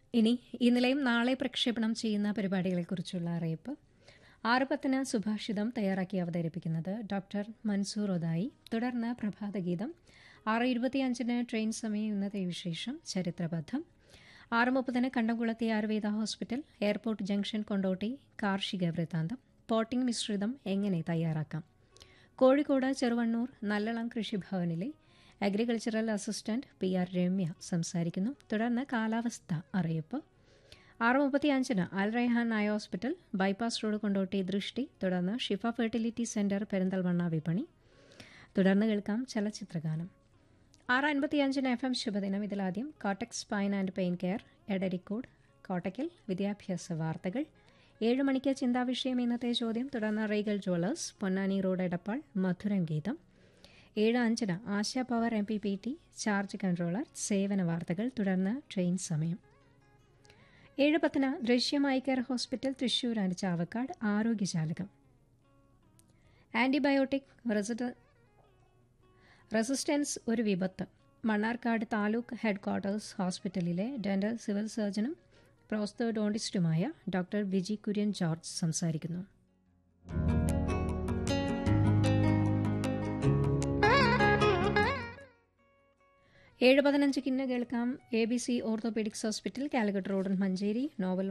ഇനി ഈ നിലയം നാളെ പ്രക്ഷേപണം ചെയ്യുന്ന പരിപാടികളെക്കുറിച്ചുള്ള അറിയിപ്പ് ആറ് പത്തിന് സുഭാഷിതം തയ്യാറാക്കി അവതരിപ്പിക്കുന്നത് ഡോക്ടർ മൻസൂർ ഒതായി തുടർന്ന് പ്രഭാതഗീതം ആറ് ഇരുപത്തിയഞ്ചിന് ട്രെയിൻ സമയം ഇന്നത്തെ വിശേഷം ചരിത്രബദ്ധം ആറ് മുപ്പതിന് കണ്ടംകുളത്തെ Ayurveda hospital airport junction Kondotty കാർഷിക വൃത്താന്തം പോട്ടിംഗ് മിശ്രിതം എങ്ങനെ തയ്യാറാക്കാം കോഴിക്കോട് ചെറുവണ്ണൂർ നല്ലളം കൃഷിഭവനിലെ agricultural assistant P R Ramya സംസാരിക്കുന്നു തുടർന്ന് കാലാവസ്ഥ അറിയിപ്പ് ആറ് മുപ്പത്തിയഞ്ചിന് Al Raihan eye hospital bypass road Kondotty ദൃഷ്ടി തുടർന്ന് ഷിഫ ഫെർട്ടിലിറ്റി സെന്റർ പെരിന്തൽമണ്ണ വിപണി തുടർന്ന് കേൾക്കാം ചലച്ചിത്രഗാനം ആറ് അൻപത്തിയഞ്ചിന് എഫ് എം ശുഭദിനം ഇതിലാദ്യം Kottak spine and pain care Edarikode കോട്ടക്കിൽ വിദ്യാഭ്യാസ വാർത്തകൾ ഏഴ് മണിക്ക് ചിന്താവിഷയം ഇന്നത്തെ ചോദ്യം തുടർന്ന് Regal jewellers Ponnani road Edappal മധുരം ഗീതം ഏഴ് അഞ്ചിന് Asha power M P P T charge controller സേവന വാർത്തകൾ തുടർന്ന് ട്രെയിൻ സമയം ഏഴ് പത്തിന് ദൃശ്യമായി care hospital Thrissur and Chavakkad ആരോഗ്യജാലകം ആന്റിബയോട്ടിക് റെസിഡ റെസിസ്റ്റൻസ് ഒരു വിപത്ത് മണ്ണാർക്കാട് താലൂക്ക് ഹെഡ് ക്വാർട്ടേഴ്സ് ഹോസ്പിറ്റലിലെ ഡെന്റൽ സിവിൽ സർജനും പ്രോസ്തോഡോണ്ടിസ്റ്റുമായ ഡോക്ടർ വിജി കുര്യൻ ജോർജ് സംസാരിക്കുന്നു ഏഴ് പതിനഞ്ച് കിന്ന് കേൾക്കാം A B C orthopaedics hospital Calicut road Manjeri novel